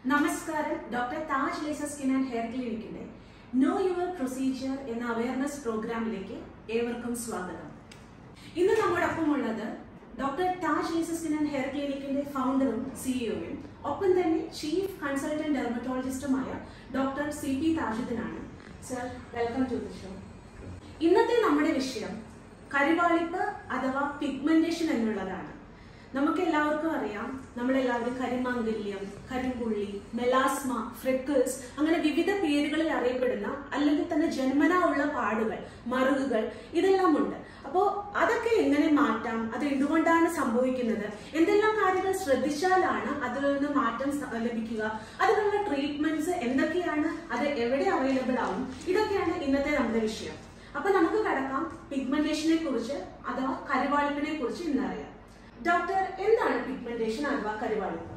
നമസ്കാരം doctor Taj laser skin and hair ക്ലിനിക്കിന്റെ know your procedure എന്ന അവയർനെസ് പ്രോഗ്രാമിലേക്ക് ഏവർക്കും സ്വാഗതം ഇന്ന് നമ്മോടൊപ്പം ഉള്ളത് doctor Taj laser skin and hair ക്ലിനിക്കിന്റെ ഫൗണ്ടറും സിഇഒയും ഒപ്പം തന്നെ ചീഫ് കൺസൾട്ടന്റ് ഡെർമറ്റോളജിസ്റ്റുമായ ഡോക്ടർ സി പി താജുദ്ദീനാണ് sir welcome to the show ഇന്നത്തെ നമ്മുടെ വിഷയം കരിവാളിപ്പ് അഥവാ പിഗ്മെന്റേഷൻ എന്നുള്ളതാണ് നമുക്ക് എല്ലാവർക്കും അറിയാം നമ്മളെല്ലാവരും കരിമാംഗല്യം കരിമ്പുള്ളി മെലാസ്മ ഫ്രെക്കിൾസ് അങ്ങനെ വിവിധ പേരുകളിൽ അറിയപ്പെടുന്ന അല്ലെങ്കിൽ തന്നെ ജന്മനാ ഉള്ള പാടുകൾ മറുകുകൾ ഇതെല്ലാം ഉണ്ട് അപ്പോൾ അതൊക്കെ എങ്ങനെ മാറ്റാം അത് എന്തുകൊണ്ടാണ് സംഭവിക്കുന്നത് എന്തെല്ലാം കാര്യങ്ങൾ ശ്രദ്ധിച്ചാലാണ് അതിൽ നിന്ന് മാറ്റം സ- ലഭിക്കുക അതിനുള്ള ട്രീറ്റ്മെന്റ്സ് എന്തൊക്കെയാണ് അത് എവിടെ അവൈലബിൾ ആവും ഇതൊക്കെയാണ് ഇന്നത്തെ നമ്മുടെ വിഷയം അപ്പൊ നമുക്ക് കടക്കാം പിഗ്മെന്റേഷനെ കുറിച്ച് അഥവാ കരിവാളിപ്പിനെ കുറിച്ച് ഇന്നറിയാം ഡോക്ടർ എന്താണ് പിഗ്മെന്റേഷൻ അഥവാ കരിവാളിപ്പ്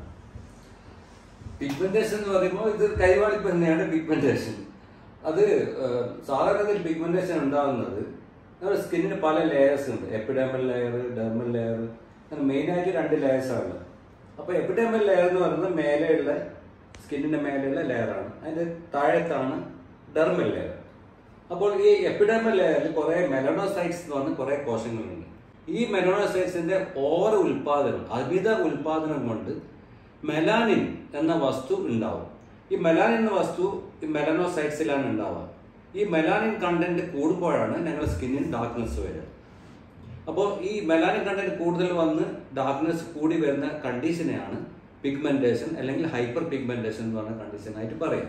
പിഗ്മെന്റേഷൻ എന്ന് പറയുമ്പോൾ ഇത് കൈവാളിപ്പ് തന്നെയാണ് പിഗ്മെന്റേഷൻ അത് ഏഹ്, സാധാരണത്തിൽ പിഗ്മെന്റേഷൻ ഉണ്ടാകുന്നത് നമ്മുടെ സ്കിന്നിന് പല ലെയേഴ്സ് ഉണ്ട് എപ്പിഡെമൽ ലെയർ ഡെർമൽ ലെയർ അങ്ങനെ മെയിനായിട്ട് രണ്ട് ലെയേഴ്സ് ആണ് അപ്പോൾ എപ്പിഡെമൽ ലെയർ എന്ന് പറയുന്നത് മേലെയുള്ള സ്കിന്നിന്റെ മേലെയുള്ള ലെയറാണ് അതിന്റെ താഴത്താണ് ഡെർമൽ ലെയർ അപ്പോൾ ഈ എപ്പിഡെമൽ ലെയറിൽ കുറെ മെലനോസൈറ്റ്സ് എന്ന് പറഞ്ഞ കുറെ കോശങ്ങളുണ്ട് ഈ മെലനോസൈറ്റ്സിന്റെ ഓവർ ഉൽപാദനം അമിത ഉൽപാദനം കൊണ്ട് മെലാനിൻ എന്ന വസ്തു ഉണ്ടാവും ഈ മെലാനിൻ എന്ന വസ്തു ഈ മെലനോസൈറ്റ്സിലാണ് ഉണ്ടാവുക ഈ മെലാനിൻ കണ്ടന്റ് കൂടുമ്പോഴാണ് ഞങ്ങളുടെ സ്കിന്നിന് ഡാർക്ക്നെസ് വരിക അപ്പോൾ ഈ മെലാനിൻ കണ്ടന്റ് കൂടുതൽ വന്ന് ഡാർക്ക്നെസ് കൂടി വരുന്ന കണ്ടീഷനെയാണ് പിഗ്മെന്റേഷൻ അല്ലെങ്കിൽ ഹൈപ്പർ പിഗ്മെന്റേഷൻ എന്ന് പറഞ്ഞ കണ്ടീഷനായിട്ട് പറയുക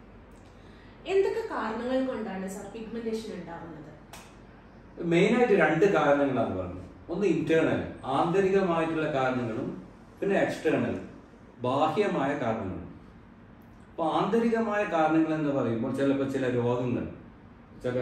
എന്തൊക്കെ കാരണങ്ങൾ കൊണ്ടാണ് സർ പിഗ്മെന്റേഷൻ ഉണ്ടാവുന്നത് മെയിനായിട്ട് രണ്ട് കാരണങ്ങളാണ് പറഞ്ഞത് ഒന്ന് ഇന്റേണൽ ആന്തരികമായിട്ടുള്ള കാരണങ്ങളും പിന്നെ എക്സ്റ്റേണൽ ബാഹ്യമായ കാരണങ്ങളും അപ്പോൾ ആന്തരികമായ കാരണങ്ങൾ എന്ന് പറയുമ്പോൾ ചിലപ്പോൾ ചില രോഗങ്ങൾ ചില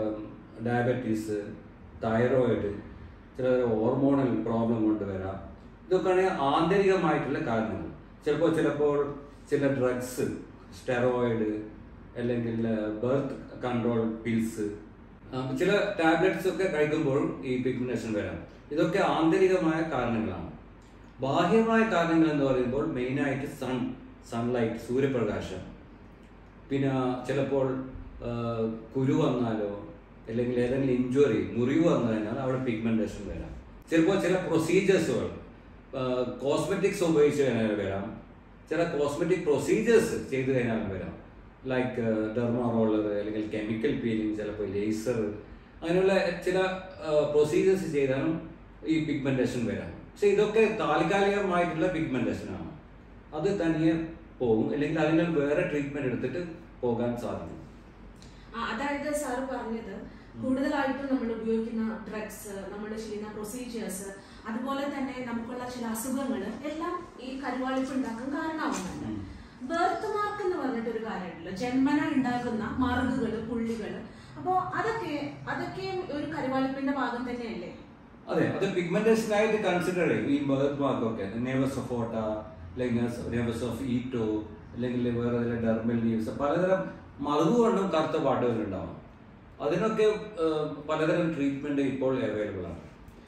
ഡയബറ്റീസ് തൈറോയിഡ് ചില ഹോർമോണൽ പ്രോബ്ലം കൊണ്ടുവരാം ഇതൊക്കെയാണ് ആന്തരികമായിട്ടുള്ള കാരണങ്ങൾ ചിലപ്പോൾ ചിലപ്പോൾ ചില ഡ്രഗ്സ് സ്റ്റെറോയിഡ് അല്ലെങ്കിൽ ബർത്ത് കൺട്രോൾ പിൽസ് ചില ടാബ്ലറ്റ്സ് ഒക്കെ കഴിക്കുമ്പോഴും ഈ പിഗ്മെന്റേഷൻ വരാം ഇതൊക്കെ ആന്തരികമായ കാരണങ്ങളാണ് ബാഹ്യമായ കാരണങ്ങൾ എന്ന് പറയുമ്പോൾ മെയിനായിട്ട് സൺ സൺലൈറ്റ് സൂര്യപ്രകാശം പിന്നെ ചിലപ്പോൾ ആ, കുരു വന്നാലോ അല്ലെങ്കിൽ ഏതെങ്കിലും ഇഞ്ചുറി മുറിവ് വന്നു കഴിഞ്ഞാൽ അവിടെ പിഗ്മെന്റേഷൻ വരാം ചിലപ്പോൾ ചില പ്രൊസീജിയേഴ്സുകൾ കോസ്മെറ്റിക്സ് ഉപയോഗിച്ച് കഴിഞ്ഞാൽ വരാം ചില കോസ്മെറ്റിക് പ്രൊസീജിയേഴ്സ് ചെയ്തു കഴിഞ്ഞാൽ വരാം ലൈക്ക് ഡെർമ റോളർ അല്ലെങ്കിൽ കെമിക്കൽ പീലിംഗ് ചിലപ്പോൾ ലേസർ അങ്ങനെയുള്ള ചില പ്രൊസീജിയേഴ്സ് ചെയ്താലും ഈ പിഗ്മെന്റേഷൻ വരാം പക്ഷെ ഇതൊക്കെ താൽക്കാലികമായിട്ടുള്ള പിഗ്മെന്റേഷൻ ആണ് അത് തനിയെ പോകും അല്ലെങ്കിൽ അതിന് വേറെ ട്രീറ്റ്മെന്റ് എടുത്തിട്ട് പോകാൻ സാധിക്കും ആ, അതായത് സാർ പറഞ്ഞത് കൂടുതലായിട്ടും നമ്മൾ ഉപയോഗിക്കുന്ന ഡ്രഗ്സ് നമ്മൾ ചെയ്യുന്ന പ്രൊസീജിയേഴ്സ് അതുപോലെ തന്നെ നമുക്കുള്ള ചില അസുഖങ്ങൾ എല്ലാം ഈ കരുവാളിപ്പ് ഉണ്ടാക്കാൻ കാരണമാവുന്നുണ്ട് ഉം. ബർത്ത് മാർക്ക് എന്ന് പറഞ്ഞിട്ടൊരു കാര്യമുണ്ടല്ലോ ജന്മന ഉണ്ടാകുന്ന മറുകുകള് പുള്ളികള് അപ്പോ അതൊക്കെ അതൊക്കെ ഒരു കരുവാളിപ്പിന്റെ ഭാഗം തന്നെയല്ലേ അതെ അത് പിഗ്മെന്റേഷൻ ആയിട്ട് കൺസിഡർ ചെയ്യും ഈ ബർത്ത് മാർക്കൊക്കെ നേവസ് ഓഫ് ഓട്ട അല്ലെങ്കിൽ നേവസ് ഓഫ് ഈറ്റോ അല്ലെങ്കിൽ വേറെ ചില ഡെർമൽ ലീവ്സ് പലതരം മറുകു കൊണ്ടും കറുത്ത പാട്ടുകൾ ഉണ്ടാവും അതിനൊക്കെ ഏഹ്, പലതരം ട്രീറ്റ്മെന്റ് ഇപ്പോൾ അവൈലബിൾ ആണ്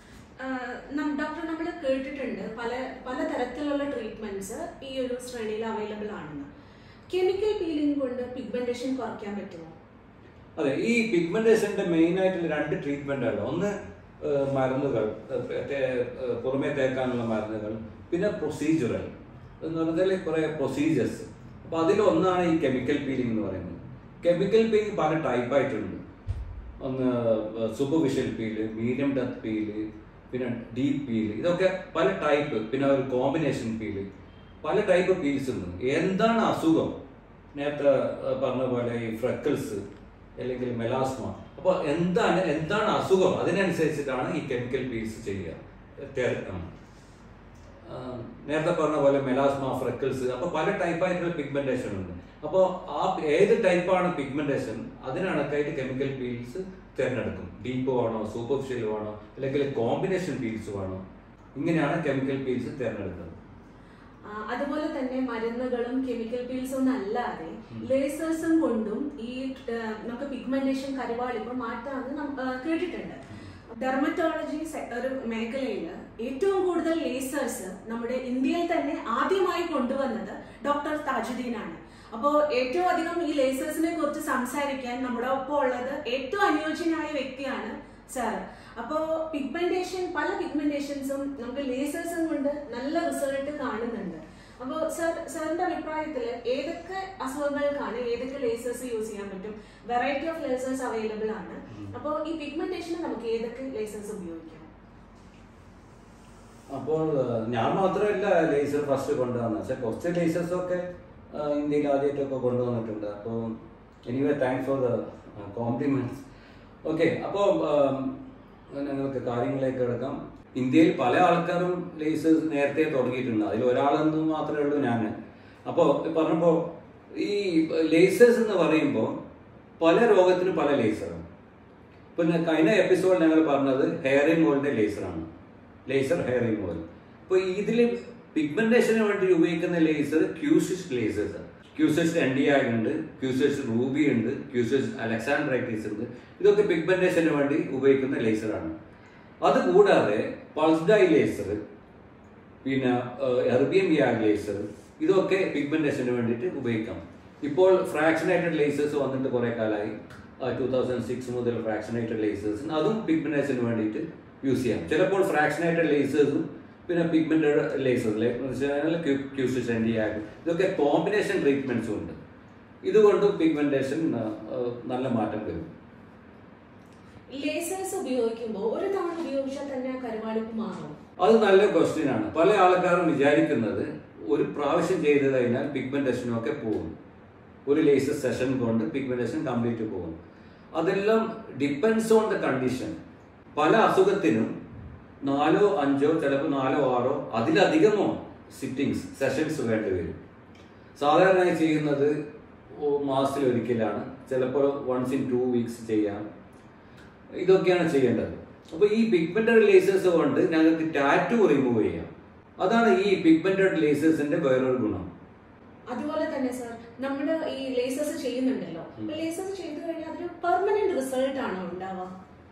ഡോക്ടർ നമ്മൾ കേട്ടിട്ടുണ്ട് പല പലതരത്തിലുള്ള ട്രീറ്റ്മെന്റ്സ് ഈ ഒരു ശ്രേണിയിൽ അവൈലബിൾ ആണെന്ന് കെമിക്കൽ പീലിംഗ് കൊണ്ട് പിഗ്മെന്റേഷൻ കുറയ്ക്കാൻ പറ്റുമോ അതെ ഈ പിഗ്മെന്റേഷന്റെ മെയിൻ ആയിട്ടുള്ള രണ്ട് ട്രീറ്റ്മെന്റ് ആണ് ഒന്ന് ഏഹ്, മരുന്നുകൾ ഏഹ്, തേ- ഏഹ്, പുറമേ തേക്കാനുള്ള മരുന്നുകൾ പിന്നെ പ്രൊസീജിയറൽ എന്ന് പറഞ്ഞാൽ കുറെ പ്രൊസീജിയേഴ്സ് അപ്പൊ അതിലൊന്നാണ് ഈ കെമിക്കൽ പീലിംഗ് എന്ന് പറയുന്നത് കെമിക്കൽ പീലിംഗ് പല ടൈപ്പ് ആയിട്ടുണ്ട് ഒന്ന് superficial peel medium depth peel പിന്നെ ഡീപ്പ് പീല് ഇതൊക്കെ പല ടൈപ്പ് പിന്നെ ഒരു കോമ്പിനേഷൻ പീല് പല ടൈപ്പ് പീൽസ് ഉണ്ട് എന്താണ് അസുഖം നേരത്തെ ഏഹ്, പറഞ്ഞ പോലെ ഈ ഫ്രക്കിൾസ് അല്ലെങ്കിൽ മെലാസ്മ അപ്പോൾ എന്താണ് എന്താണ് അസുഖം അതിനനുസരിച്ചിട്ടാണ് ഈ കെമിക്കൽ പീൽസ് ചെയ്യുക തെര- ഉം. ആ, നേരത്തെ പറഞ്ഞ പോലെ മെലാസ്മ ഫ്രെക്കിൾസ് അപ്പൊ പല ടൈപ്പായിട്ടുള്ള പിഗ്മെന്റേഷൻ ഉണ്ട് അപ്പോൾ ആ ഏത് ടൈപ്പാണ് പിഗ്മെന്റേഷൻ അതിനണക്കായിട്ട് കെമിക്കൽ പീൽസ് തിരഞ്ഞെടുക്കും ഡീപ്പ് വേണോ സൂപ്പർഫിഷ്യൽ വേണോ അല്ലെങ്കിൽ കോമ്പിനേഷൻ പീൽസ് വേണോ ഇങ്ങനെയാണ് കെമിക്കൽ പീൽസ് തിരഞ്ഞെടുക്കുന്നത് ആ, അതുപോലെ തന്നെ മരുന്നുകളും കെമിക്കൽ പീൽസും ഒന്നും അല്ലാതെ ലേസേഴ്സും കൊണ്ടും ഈ ആ, നമുക്ക് പിഗ്മെന്റേഷൻ കരുവാളിപ്പ് മാറ്റാമെന്ന് നം- ആ, കേട്ടിട്ടുണ്ട് ഡെർമറ്റോളജി ഒരു മേഖലയിൽ ഏറ്റവും കൂടുതൽ ലേസേഴ്സ് നമ്മുടെ ഇന്ത്യയിൽ തന്നെ ആദ്യമായി കൊണ്ടുവന്നത് ഡോക്ടർ താജുദ്ദീൻ ആണ് അപ്പോൾ ഏറ്റവും അധികം ഈ ലേസേഴ്സിനെ കുറിച്ച് സംസാരിക്കാൻ നമ്മുടെ ഒപ്പം ഉള്ളത് ഏറ്റവും അനുയോജ്യനായ വ്യക്തിയാണ് സാർ അപ്പോൾ പിഗ്മെന്റേഷൻ പല പിഗ്മെന്റേഷൻസും നമുക്ക് ലേസേഴ്സും കൊണ്ട് നല്ല റിസൾട്ട് കാണുന്നുണ്ട് അപ്പോൾ സാർ സാറിന്റെ അഭിപ്രായത്തിൽ ഏതൊക്കെ അസുഖങ്ങൾക്കാണ് ഏതൊക്കെ ലേസേഴ്സ് യൂസ് ചെയ്യാൻ പറ്റും വെറൈറ്റി ഓഫ് ലേസേഴ്സ് അവൈലബിൾ ആണ് അപ്പോൾ ഈ പിഗ്മെന്റേഷന് നമുക്ക് ഏതൊക്കെ ലേസേഴ്സ് ഉപയോഗിക്കാം അപ്പോൾ ആ, ഞാൻ മാത്രമല്ല ലേസർ ഫസ്റ്റ് കൊണ്ടുവന്നത് പക്ഷെ കുറച്ച് ലേസേഴ്സ് ഒക്കെ ആ, ഇന്ത്യയിൽ ആദ്യമായിട്ടൊക്കെ കൊണ്ടുവന്നിട്ടുണ്ട് അപ്പോൾ anyway thanks for the compliments okay അപ്പോൾ ഞങ്ങൾക്ക് കാര്യങ്ങളിലേക്ക് കിടക്കാം ഇന്ത്യയിൽ പല ആൾക്കാരും ലേസേഴ്സ് നേരത്തെ തുടങ്ങിയിട്ടുണ്ട് അതിൽ ഒരാളെന്ന് മാത്രമേ ഉള്ളൂ ഞാൻ അപ്പോൾ പറഞ്ഞപ്പോൾ ഈ ലേസേഴ്സ് എന്ന് പറയുമ്പോൾ പല രോഗത്തിനും പല ലേസറാണ് പിന്നെ കഴിഞ്ഞ എപ്പിസോഡ് ഞങ്ങൾ പറഞ്ഞത് ഹെയർ റിമൂവലിന്റെ ലേസറാണ് ലേസർ ഹെയർ റിമൂവൽ അപ്പോൾ ഇതിൽ പിഗ്മെന്റേഷന് വേണ്ടി ഉപയോഗിക്കുന്ന laser Q switched lasers Q switched N D R ഉണ്ട് ക്യൂസിസ് റൂബി ഉണ്ട് ക്യൂസിസ് അലക്സാൻഡ്രൈറ്റിസ് ഉണ്ട് ഇതൊക്കെ പിഗ്മെന്റേഷന് വേണ്ടി ഉപയോഗിക്കുന്ന ലേസറാണ് അതുകൂടാതെ പൾസ് ഡൈ ലേസർ പിന്നെ എർബിയം യാഗ് ലേസർ ഇതൊക്കെ പിഗ്മെന്റേഷന് വേണ്ടിയിട്ട് ഉപയോഗിക്കാം ഇപ്പോൾ ഫ്രാക്ഷനേറ്റഡ് ലേസേഴ്സ് വന്നിട്ട് കുറെ കാലമായി ടൂ തൗസൻഡ് സിക്സ് മുതൽ ഫ്രാക്ഷനേറ്റഡ് ലേസേഴ്സ് അതും പിഗ്മെന്റേഷന് വേണ്ടിയിട്ട് യൂസ് ചെയ്യാം ചിലപ്പോൾ ഫ്രാക്ഷനേറ്റഡ് ലേസേഴ്സും പിന്നെ pigmented lasers Q switched and YAG ഇതൊക്കെ കോമ്പിനേഷൻ ട്രീറ്റ്മെന്റ്സും ഉണ്ട് ഇതുകൊണ്ടും പിഗ്മെന്റേഷൻ നല്ല മാറ്റം വരും ലേസേഴ്സ് ഉപയോഗിക്കുമ്പോൾ ഒരു തവണ ഉപയോഗിച്ചാൽ തന്നെ കരുവാളിപ്പ് മാറും അത് നല്ല ക്വസ്റ്റ്യൻ ആണ് പല ആൾക്കാരും വിചാരിക്കുന്നത് ഒരു പ്രാവശ്യം ചെയ്ത് കഴിഞ്ഞാൽ പിഗ്മെന്റേഷനും ഒക്കെ പോകും ഒരു ലേസർ സെഷൻ കൊണ്ട് പിഗ്മെന്റേഷൻ കംപ്ലീറ്റ് പോകും അതെല്ലാം ഡിപ്പെൻസ് ഓൺ ദ കണ്ടീഷൻ പല അസുഖത്തിനും നാലോ അഞ്ചോ ചിലപ്പോൾ നാലോ ആറോ അതിലധികമോ സിറ്റിങ്സ് സെഷൻസ് വേണ്ടി വരും സാധാരണയായി ചെയ്യുന്നത് ഓ- മാസത്തിൽ ഒരിക്കലാണ് ചിലപ്പോൾ വൺസ് ഇൻ ടു വീക്സ് ചെയ്യാം ഇതൊക്കെയാണ് ചെയ്യേണ്ടത് അപ്പൊ ഈ പിഗ്മെന്റഡ് ലേസേഴ്സ് കൊണ്ട് ഞങ്ങൾക്ക് ടാറ്റു റിമൂവ് ചെയ്യാം അതാണ് ഈ പിഗ്മെന്റഡ് ലേസേഴ്സിന്റെ വേറൊരു ഗുണം അതുപോലെ തന്നെ സാർ നമ്മുടെ ഈ ലേസേഴ്സ് ചെയ്യുന്നുണ്ടല്ലോ അപ്പൊ ലേസേഴ്സ് ചെയ്തു കഴിഞ്ഞാൽ അതൊരു പെർമനന്റ് റിസൾട്ട് ആണോ ഉണ്ടാവുക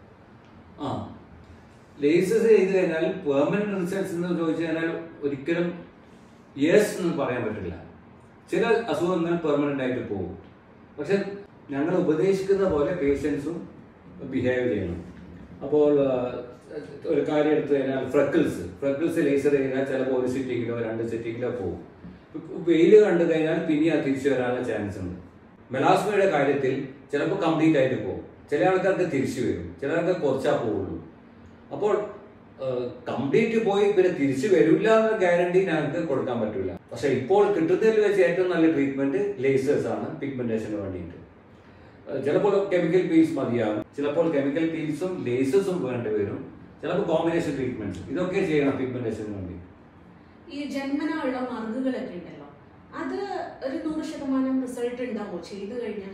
ആ ലേസേഴ്സ് ചെയ്ത് കഴിഞ്ഞാൽ പെർമനന്റ് റിസൾട്ട്സ് എന്ന് ചോദിച്ചു കഴിഞ്ഞാൽ ഒരിക്കലും യെസ് എന്ന് പറയാൻ പറ്റില്ല ചില അസുഖങ്ങൾ പെർമനന്റ് ആയിട്ട് പോകും പക്ഷെ ഞങ്ങൾ ഉപദേശിക്കുന്ന പോലെ പേഷ്യൻസും ബിഹേവ് ചെയ്യണം അപ്പോൾ ആ, ഒരു കാര്യം എടുത്തു കഴിഞ്ഞാൽ ഫ്രക്കിൾസ് ഫ്രക്കിൾസ് ലേസർ ചെയ്താൽ ചിലപ്പോൾ ഒരു സിറ്റിങ്ങിലോ രണ്ട് സിറ്റിങ്ങിലോ പോകും വെയിൽ കണ്ടു കഴിഞ്ഞാൽ പിന്നെ അത് തിരിച്ചു വരാനുള്ള ചാൻസ് ഉണ്ട് മെലാസ്മയുടെ കാര്യത്തിൽ ചിലപ്പോൾ കംപ്ലീറ്റ് ആയിട്ട് പോകും ചില ആൾക്കാർക്ക് തിരിച്ചു വരും ചില ആൾക്കാർക്ക് കുറച്ചാ പോവുള്ളൂ അപ്പോൾ കംപ്ലീറ്റ് പോയി പിന്നെ തിരിച്ചു വരില്ല എന്ന ഗ്യാരണ്ടി ഞങ്ങൾക്ക് കൊടുക്കാൻ പറ്റില്ല പക്ഷെ ഇപ്പോൾ കിട്ടുന്നതിൽ വെച്ച് ഏറ്റവും നല്ല ട്രീറ്റ്മെന്റ് ലേസേഴ്സ് ആണ് പിഗ്മെന്റേഷന് വേണ്ടിയിട്ട് ഏഹ് ചിലപ്പോൾ കെമിക്കൽ പീൽസ് മതിയാകും ചിലപ്പോൾ കെമിക്കൽ പീൽസും ലേസേഴ്സും വേണ്ടി വരും ചിലപ്പോൾ കോമ്പിനേഷൻ ട്രീറ്റ്മെന്റ്സ് ഇതൊക്കെ ചെയ്യണം പിഗ്മെന്റേഷന് വേണ്ടി ഈ ജന്മന ഉള്ള മറുകുകളൊക്കെ ഉണ്ടല്ലോ അത് ഒരു നൂറ് ശതമാനം റിസൾട്ട് ഉണ്ടാവോ ചെയ്തു കഴിഞ്ഞാൽ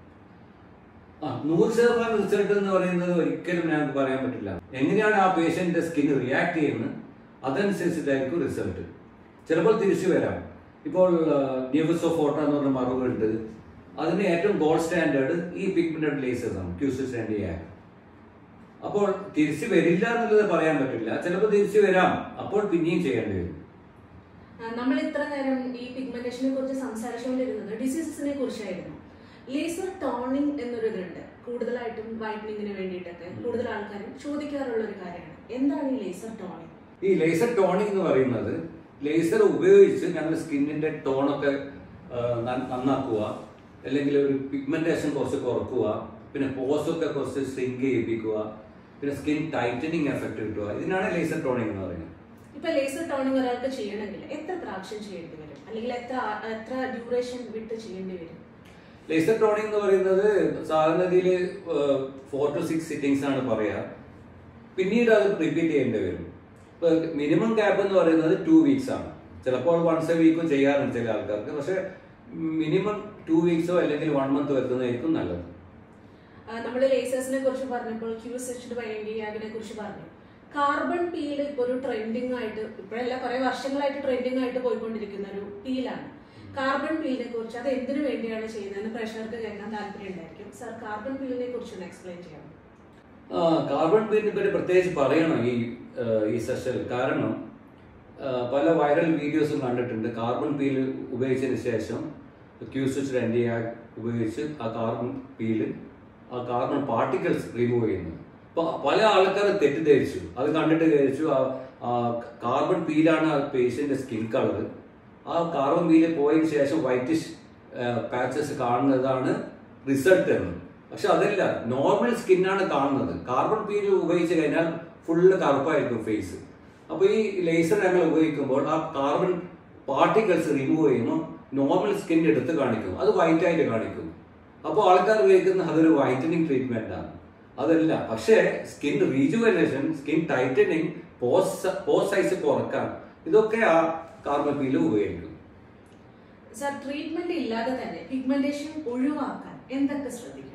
ആ നൂറ് ശതമാനം റിസൾട്ട് എന്ന് പറയുന്നത് ഒരിക്കലും ഞങ്ങൾക്ക് പറയാൻ പറ്റില്ല എങ്ങനെയാണ് ആ പേഷ്യന്റിന്റെ സ്കിൻ റിയാക്ട് ചെയ്യുന്നത് അതനുസരിച്ചിട്ടായിരിക്കും റിസൾട്ട് ചിലപ്പോൾ തിരിച്ചു വരാം ഇപ്പോൾ ന്യൂസ് ഓഫ് ഫോട്ടോ എന്ന് പറഞ്ഞ മറുകുണ്ട് അതിന് ഏറ്റവും ഗോൾഡ് സ്റ്റാൻഡേർഡ് ഈ പിഗ്മെന്റഡ് ലേസേഴ്സ് ആണ് ക്യൂസിസ് ആൻഡ് യാക് അപ്പോൾ തിരിച്ചു വരില്ല എന്നുള്ളത് പറയാൻ പറ്റില്ല ചിലപ്പോൾ തിരിച്ചു വരാം അപ്പോൾ പിന്നെയും ചെയ്യേണ്ടി വരും ആ, നമ്മൾ ഇത്ര നേരം ഈ പിഗ്മെന്റേഷനെ കുറിച്ച് സംസാരിച്ചുകൊണ്ടിരുന്നത് ഡിസീസസിനെ കുറിച്ചായിരുന്നു ലേസർ ടോണിംഗ് എന്നൊരു ഇതുണ്ട് കൂടുതലായിട്ടും വൈറ്റനിങ്ങിന് വേണ്ടിയിട്ടൊക്കെ കൂടുതൽ ആൾക്കാരും ചോദിക്കാറുള്ള ഒരു കാര്യമാണ് എന്താണ് ഈ ലേസർ ടോണിംഗ് ഈ ലേസർ ടോണിംഗ് എന്ന് പറയുന്നത് ലേസർ ഉപയോഗിച്ച് ഞങ്ങൾ സ്കിന്നിന്റെ ടോണൊക്കെ ആ, ന- നന്നാക്കുക അല്ലെങ്കിൽ ഒരു പിഗ്മെന്റേഷൻ കുറച്ച് കുറക്കുക പിന്നെ പോസൊക്കെ കുറച്ച് സ്ട്രിങ്ക് ചെയ്യിപ്പിക്കുക പിന്നെ സ്കിൻ ടൈറ്റനിങ് എഫക്റ്റ് കിട്ടുക ഇതിനാണ് ലേസർ ടോണിംഗ് എന്ന് പറയുന്നത് ഇപ്പൊ ലേസർ ടോണിംഗ് ഒരാൾക്ക് ചെയ്യണമെങ്കിൽ എത്ര പ്രാവശ്യം ചെയ്യേണ്ടി വരും അല്ലെങ്കിൽ എത്ര എത്ര ഡ്യൂറേഷൻ വിട്ട് ചെയ്യേണ്ടി വരും ലേസർ ടോണിംഗ് എന്ന് പറയുന്നത് സാധാരണഗതിയിൽ ഫോർ ടു സിക്സ് സിറ്റിംഗ്സ് ആണ് പറയാ പിന്നീട് അത് റിപ്പീറ്റ് ചെയ്യേണ്ടി വരും ഇപ്പൊ മിനിമം ക്യാപ്പ് എന്ന് പറയുന്നത് ടു വീക്സ് ആണ് ചിലപ്പോൾ വൺസ് എ വീക്കും ചെയ്യാറുണ്ട് ചില ആൾക്കാർക്ക് പക്ഷെ മിനിമം ടു വീക്സോ അല്ലെങ്കിൽ വൺ മന്ത് വരുന്നതായിരിക്കും നല്ലത് നമ്മൾ ലേസേഴ്സിനെ കുറിച്ച് പറഞ്ഞപ്പോൾ ക്യൂസിച്ച്ഡ് വൈൻഡിയാഗിനെ കുറിച്ച് പറഞ്ഞു കാർബൺ പീൽ ഇപ്പൊ ഒരു ട്രെൻഡിങ് ആയിട്ട് ഇപ്പോഴല്ല കുറെ വർഷങ്ങളായിട്ട് ട്രെൻഡിങ് ആയിട്ട് പോയിക്കൊണ്ടിരിക്കുന്ന ഒരു പീലാണ് കാർബൺ പീലിനെ കുറിച്ച് അത് എന്തിനു വേണ്ടിയാണ് ചെയ്യുന്നതെന്ന് പ്രേക്ഷകർക്ക് കേൾക്കാൻ താല്പര്യം ഉണ്ടായിരിക്കും സാർ കാർബൺ പീലിനെ കുറിച്ച് ഒന്ന് എക്സ്പ്ലെയിൻ ചെയ്യാം ആ, കാർബൺ പീലിനെ പറ്റി പ്രത്യേകിച്ച് പറയണം ഈ ആ, ഈ സെഷനിൽ കാരണം ആ, പല വൈറൽ വീഡിയോസും കണ്ടിട്ടുണ്ട് കാർബൺ പീൽ ഉപയോഗിച്ചതിന് ശേഷം ക്യൂ സ്വിച്ച് ആന്റി ഉപയോഗിച്ച് ആ കാർബൺ പീല് ആ കാർബൺ പാർട്ടിക്കിൾസ് റിമൂവ് ചെയ്യുന്നു അപ്പൊ പല ആൾക്കാർ തെറ്റിദ്ധരിച്ചു അത് കണ്ടിട്ട് വിചാരിച്ചു ആ ആ കാർബൺ പീലാണ് ആ പേഷ്യന്റെ സ്കിൻ കളർ ആ കാർബൺ പീല് പോയതിന് ശേഷം വൈറ്റിഷ് പാച്ചസ് കാണുന്നതാണ് റിസൾട്ട് എന്ന് പക്ഷെ അതല്ല നോർമൽ സ്കിന്നാണ് കാണുന്നത് കാർബൺ പീൽ ഉപയോഗിച്ച് കഴിഞ്ഞാൽ ഫുള്ള് കറുപ്പായിരിക്കും ഫേസ് അപ്പൊ ഈ ലേസർ ഞങ്ങൾ ഉപയോഗിക്കുമ്പോൾ ആ കാർബൺ പാർട്ടിക്കിൾസ് റിമൂവ് ചെയ്യുമ്പോൾ നോർമൽ സ്കിൻ എടുത്ത് കാണിക്കും അത് വൈറ്റ് ആയിട്ട് കാണിക്കും അപ്പോൾ ആൾക്കാർ ഉപയോഗിക്കുന്ന അതൊരു വൈറ്റനിങ് ട്രീറ്റ്മെന്റ് ആണ് അതല്ല പക്ഷേ skin rejuvenation skin tightening post post size കുറക്കാൻ ഇതൊക്കെ ആ കാർബൺ പീൽ ഉപയോഗിക്കും സർ ട്രീറ്റ്മെന്റ് ഇല്ലാതെ തന്നെ പിഗ്മെന്റേഷൻ ഒഴിവാക്കാൻ എന്തൊക്കെ ശ്രദ്ധിക്കണം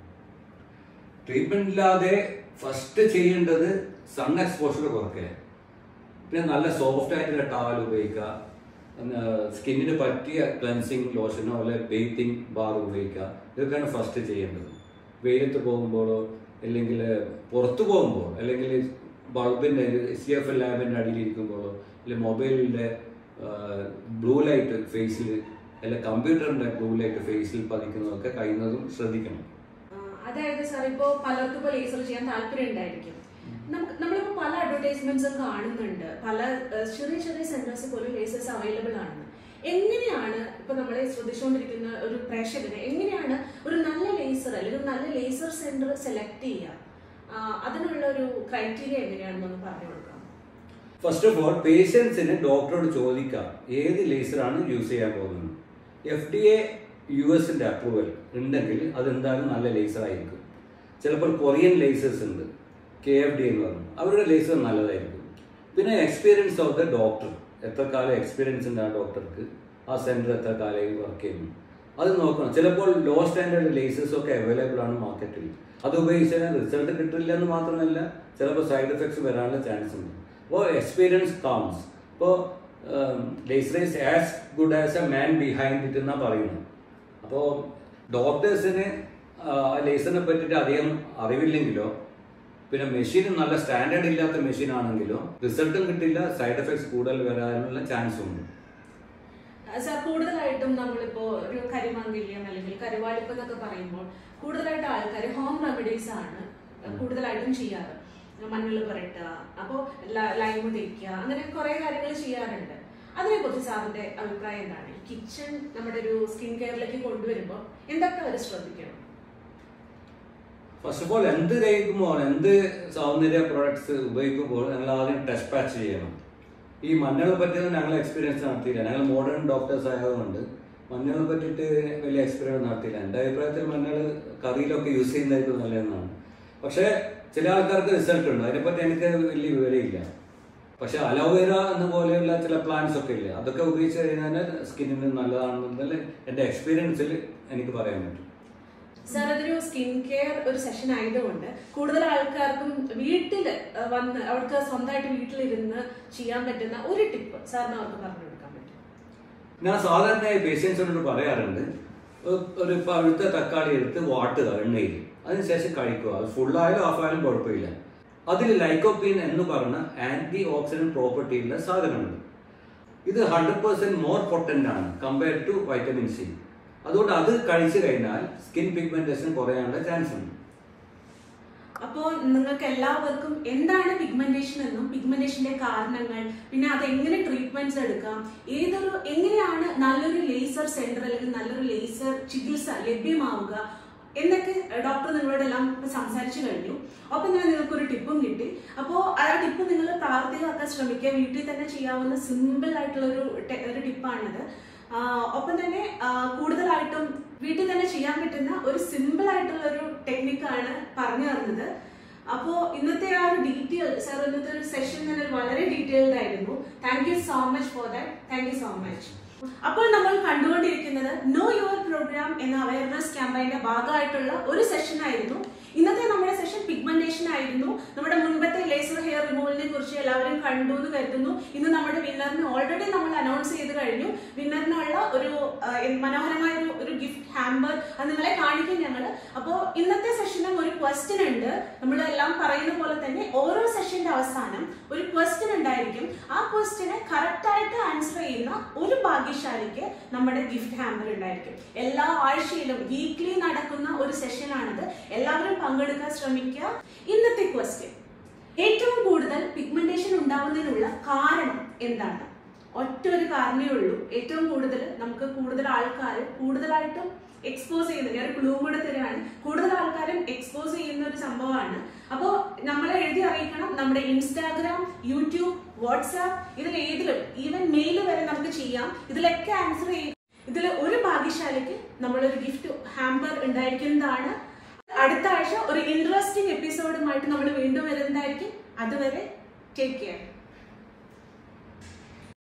ട്രീറ്റ്മെന്റ് ഇല്ലാതെ ഫസ്റ്റ് ചെയ്യേണ്ടത് സൺ എക്സ്പോഷർ കുറയ്ക്കുക പിന്നെ നല്ല സോഫ്റ്റ് ആയിട്ടുള്ള ടവൽ ഉപയോഗിക്കുക സ്കിന്നിന് പറ്റിയ ക്ലൻസിങ് ലോഷനോ അല്ലെ ബേത്തിങ് ബാർ ഉപയോഗിക്കുക ഇതൊക്കെയാണ് ഫസ്റ്റ് ചെയ്യേണ്ടത് വെയിലത്ത് പോകുമ്പോഴോ അല്ലെങ്കിൽ പുറത്തു പോകുമ്പോൾ അല്ലെങ്കിൽ ബൾബിന്റെ സി എഫ് എൽ ലാബിന്റെ അടിയിൽ ഇരിക്കുമ്പോഴോ അല്ലെങ്കിൽ മൊബൈലിന്റെ ബ്ലൂ ലൈറ്റ് ഫേസിൽ അല്ലെങ്കിൽ കമ്പ്യൂട്ടറിന്റെ ബ്ലൂ ലൈറ്റ് ഫേസിൽ പതിക്കുന്നതൊക്കെ കഴിയുന്നതും ശ്രദ്ധിക്കണം ആ, അതായത് സാർ ഇപ്പോ പലർക്കും ഇപ്പൊ ലേസർ ചെയ്യാൻ താല്പര്യം ഉണ്ടായിരിക്കും നമുക്ക് നമ്മളിപ്പോ പല അഡ്വർടൈസ്മെന്റ്സും കാണുന്നുണ്ട് പല ഏഹ്, ചെറിയ ചെറിയ സെന്റേഴ്സിൽ പോലും ലേസേഴ്സ് അവൈലബിൾ ആണ് എങ്ങനെയാണ് ഇപ്പൊ നമ്മളെ ശ്രദ്ധിച്ചുകൊണ്ടിരിക്കുന്ന ഒരു പ്രേക്ഷകന് എങ്ങനെയാണ് ഒരു നല്ല ലേസർ അല്ലെങ്കിൽ ഒരു നല്ല ലേസർ സെന്റർ സെലക്ട് ചെയ്യുക ആ, അതിനുള്ള ഒരു ക്രൈറ്റീരിയ എങ്ങനെയാണെന്നൊന്ന് പറഞ്ഞു കൊടുക്കാം ഫസ്റ്റ് ഓഫ് ഓൾ പേഷ്യൻസിന് ഡോക്ടറോട് ചോദിക്കാം ഏത് ലേസറാണ് യൂസ് ചെയ്യാൻ പോകുന്നത് എഫ് ഡി എ യു എസിന്റെ അപ്രൂവൽ ഉണ്ടെങ്കിൽ അത് എന്തായാലും നല്ല ലേസർ ആയിരിക്കും ചിലപ്പോൾ കൊറിയൻ ലേസേഴ്സ് ഉണ്ട് കെ എഫ് ഡി എന്ന് പറഞ്ഞു അവരുടെ ലേസർ നല്ലതായിരിക്കും പിന്നെ എക്സ്പീരിയൻസ് ഓഫ് ദ ഡോക്ടർ എത്ര കാലം എക്സ്പീരിയൻസ് ഉണ്ട് ആ ഡോക്ടർക്ക് ആ സെന്റർ എത്ര കാലമായി വർക്ക് ചെയ്യുന്നു അത് നോക്കണം ചിലപ്പോൾ ലോ സ്റ്റാൻഡേർഡ് ലേസേഴ്സ് ഒക്കെ അവൈലബിൾ ആണ് മാർക്കറ്റിൽ അത് ഉപയോഗിച്ചാൽ റിസൾട്ട് കിട്ടില്ല എന്ന് മാത്രമല്ല ചിലപ്പോൾ സൈഡ് എഫക്ട്സ് വരാനുള്ള ചാൻസ് ഉണ്ട് അപ്പോൾ എക്സ്പീരിയൻസ് കാംസ് ഇപ്പോൾ laser is as good as a man behind it എന്നാണ് പറയുന്നത് അപ്പോൾ ഡോക്ടേഴ്സിന് ലേസറിനെ പറ്റിയിട്ട് അധികം അറിവില്ലെങ്കിലോ പിന്നെ മെഷീൻ നല്ല സ്റ്റാൻഡേർഡ് ഇല്ലാത്ത മെഷീൻ ആണെങ്കിലോ റിസൾട്ടും കിട്ടില്ല സൈഡ് എഫക്ട്സ് കൂടുതൽ വരാനുള്ള ചാൻസ് ഉണ്ട് സാർ കൂടുതലായിട്ടും നമ്മളിപ്പോ ഒരു കരിമാങ്കില്യം അല്ലെങ്കിൽ കരുവാളിപ്പ് എന്നൊക്കെ പറയുമ്പോൾ കൂടുതലായിട്ട് ആൾക്കാർ ഹോം റെമഡീസ് ആണ് കൂടുതലായിട്ടും ചെയ്യാറ് മഞ്ഞൾ പുരട്ടുക അപ്പോൾ ലൈമ് തേക്കുക അങ്ങനെ കുറെ കാര്യങ്ങൾ ചെയ്യാറുണ്ട് അതിനെക്കുറിച്ച് സാറിന്റെ അഭിപ്രായം എന്താണ് ഈ കിച്ചൺ നമ്മുടെ ഒരു സ്കിൻ കെയറിലേക്ക് കൊണ്ടുവരുമ്പോൾ എന്തൊക്കെ അവർ ശ്രദ്ധിക്കണം ഫസ്റ്റ് ഓഫ് ഓൾ എന്ത് കഴിക്കുമ്പോൾ എന്ത് സൗന്ദര്യ പ്രോഡക്ട്സ് ഉപയോഗിക്കുമ്പോൾ ഞങ്ങൾ ആദ്യം ടെസ്റ്റ് പാച്ച് ചെയ്യണം ഈ മഞ്ഞളെ പറ്റിയൊന്നും ഞങ്ങൾ എക്സ്പീരിയൻസ് നടത്തിയില്ല ഞങ്ങൾ മോഡേൺ ഡോക്ടേഴ്സ് ആയതുകൊണ്ട് മഞ്ഞളെ പറ്റിയിട്ട് വലിയ എക്സ്പീരിയൻസ് നടത്തിയില്ല എൻ്റെ അഭിപ്രായത്തിൽ മഞ്ഞൾ കറിയിലൊക്കെ യൂസ് ചെയ്യുന്നതായിരിക്കും നല്ലതെന്നാണ് പക്ഷേ ചില ആൾക്കാർക്ക് റിസൾട്ട് ഉണ്ട് അതിനെപ്പറ്റി എനിക്ക് വലിയ വിവരമില്ല പക്ഷെ അലോവേര എന്ന പോലെയുള്ള ചില പ്ലാന്റ്സ് ഒക്കെ ഇല്ലേ അതൊക്കെ ഉപയോഗിച്ച് കഴിഞ്ഞാൽ സ്കിന്നിന് നല്ലതാണെന്നതിൽ എൻ്റെ എക്സ്പീരിയൻസിൽ എനിക്ക് പറയാൻ പറ്റും സാർ അതൊരു സ്കിൻ കെയർ ഒരു സെഷൻ ആയതുകൊണ്ട് കൂടുതൽ ആൾക്കാർക്കും വീട്ടിൽ വന്ന് അവർക്ക് സ്വന്തമായിട്ട് വീട്ടിലിരുന്ന് ചെയ്യാൻ പറ്റുന്ന ഒരു ടിപ്പ് സാറിന് അവർക്ക് പറഞ്ഞു കൊടുക്കാൻ പറ്റും ഞാൻ സാധാരണയായി പേഷ്യൻസിനോട് പറയാറുണ്ട് ഒ- ഒരു പഴുത്ത തക്കാളി എടുത്ത് വാട്ടുക എണ്ണയിൽ അതിനുശേഷം കഴിക്കുക അത് ഫുള്ളായാലും ഹാഫ് ആയാലും കുഴപ്പമില്ല അതിൽ ലൈക്കോപ്പീൻ എന്ന് പറഞ്ഞ ആന്റി ഓക്സിഡന്റ് പ്രോപ്പർട്ടി ഉള്ള സാധനമുണ്ട് ഇത് ഹൺഡ്രഡ് പെർസെന്റ് മോർ പൊട്ടന്റ് ആണ് കമ്പയർഡ് ടു വൈറ്റമിൻ സി അതുകൊണ്ട് അത് കഴിച്ചു കഴിഞ്ഞാൽ സ്കിൻ പിഗ്മെന്റേഷൻ കുറയാനുള്ള ചാൻസ് ഉണ്ട് അപ്പോൾ നിങ്ങൾക്ക് എല്ലാവർക്കും എന്താണ് പിഗ്മെന്റേഷൻ എന്നും പിഗ്മെന്റേഷന്റെ കാരണങ്ങൾ പിന്നെ അത് എങ്ങനെ ട്രീറ്റ്മെന്റ്സ് എടുക്കാം ഏതൊരു എങ്ങനെയാണ് നല്ലൊരു ലേസർ സെന്റർ അല്ലെങ്കിൽ നല്ലൊരു ലേസർ ചികിത്സ ലഭ്യമാവുക എന്നൊക്കെ ഡോക്ടർ നിങ്ങളോട് എല്ലാം സംസാരിച്ചു കഴിഞ്ഞു അപ്പൊ ഞാൻ നിങ്ങൾക്ക് ഒരു ടിപ്പും കിട്ടി അപ്പോൾ ആ ടിപ്പ് നിങ്ങൾ പ്രാവർത്തികമാക്കാൻ ശ്രമിക്കുക വീട്ടിൽ തന്നെ ചെയ്യാവുന്ന സിമ്പിൾ ആയിട്ടുള്ള ഒരു ടെ- ഒരു ടിപ്പാണിത് ആഹ് ഒപ്പം തന്നെ ആഹ് കൂടുതലായിട്ടും വീട്ടിൽ തന്നെ ചെയ്യാൻ പറ്റുന്ന ഒരു സിമ്പിൾ ആയിട്ടുള്ള ഒരു ടെക്നിക്കാണ് പറഞ്ഞു തരുന്നത് അപ്പോ ഇന്നത്തെ ആ ഒരു ഡീറ്റെയിൽ സാർ ഇന്നത്തെ ഒരു സെഷൻ തന്നെ വളരെ ഡീറ്റെയിൽഡ് ആയിരുന്നു thank you so much for that thank you so much അപ്പോൾ നമ്മൾ കണ്ടുകൊണ്ടിരിക്കുന്നത് നോ യുവർ പ്രോഗ്രാം എന്ന അവയർനെസ് ക്യാമ്പയിന്റെ ഭാഗമായിട്ടുള്ള ഒരു സെഷൻ ആയിരുന്നു ഇന്നത്തെ നമ്മുടെ സെഷൻ പിഗ്മെന്റേഷൻ ആയിരുന്നു നമ്മുടെ മുൻപത്തെ ലേസർ ഹെയർ റിമൂവലിനെ കുറിച്ച് എല്ലാവരും കണ്ടു എന്ന് കരുതുന്നു ഇന്ന് നമ്മുടെ വിന്നറിന് ഓൾറെഡി നമ്മൾ അനൗൺസ് ചെയ്ത് കഴിഞ്ഞു വിന്നറിനുള്ള ഒരു ആ, മനോഹരമായ ഒരു- ഒരു ഗിഫ്റ്റ് ഹാമ്പർ അത് നിങ്ങളെ കാണിക്കും ഞങ്ങൾ അപ്പോൾ ഇന്നത്തെ സെഷനും ഒരു ക്വസ്റ്റ്യൻ ഉണ്ട് നമ്മൾ എല്ലാം പറയുന്ന പോലെ തന്നെ ഓരോ സെഷന്റെ അവസാനം ഒരു ക്വസ്റ്റ്യൻ ഉണ്ടായിരിക്കും ആ ക്വസ്റ്റ്യനെ കറക്റ്റ് ആയിട്ട് ആൻസർ ചെയ്യുന്ന ഒരു ഭാഗ്യശാലിക്ക് നമ്മുടെ ഗിഫ്റ്റ് ഹാമ്പർ ഉണ്ടായിരിക്കും എല്ലാ ആഴ്ചയിലും വീക്ക്ലി നടക്കുന്ന ഒരു സെഷനാണിത് എല്ലാവരും പങ്കെടുക്കാൻ ശ്രമിക്കുക ഇന്നത്തെ ക്വസ്റ്റ്യൻ ഏറ്റവും കൂടുതൽ പിഗ്മെന്റേഷൻ ഉണ്ടാവുന്നതിനുള്ള കാരണം എന്താണ് ഒറ്റ ഒരു കാരണമേ ഉള്ളൂ ഏറ്റവും കൂടുതൽ നമുക്ക് കൂടുതൽ ആൾക്കാർ കൂടുതലായിട്ടും എക്സ്പോസ് ചെയ്യുന്നത് ഞാൻ ക്ലൂ കൂടെ തരാണ് കൂടുതൽ ആൾക്കാരും എക്സ്പോസ് ചെയ്യുന്ന ഒരു സംഭവമാണ് അപ്പോൾ നമ്മളെ എഴുതി അറിയിക്കണം നമ്മുടെ ഇൻസ്റ്റാഗ്രാം യൂട്യൂബ് വാട്സാപ്പ് ഇതിൽ ഏതിലും ഈവൻ മെയിൽ വരെ നമുക്ക് ചെയ്യാം ഇതിലൊക്കെ ആൻസർ ചെയ്യും ഇതിൽ ഒരു ഭാഗ്യശാലിക്ക് നമ്മളൊരു ഗിഫ്റ്റ് ഹാമ്പർ ഉണ്ടായിരിക്കുന്നതാണ് അടുത്ത ആഴ്ച ഒരു ഇൻട്രസ്റ്റിംഗ് എപ്പിസോഡുമായിട്ട് നമ്മൾ വീണ്ടും വരുന്നതായിരിക്കും അതുവരെ ടേക്ക് കെയർ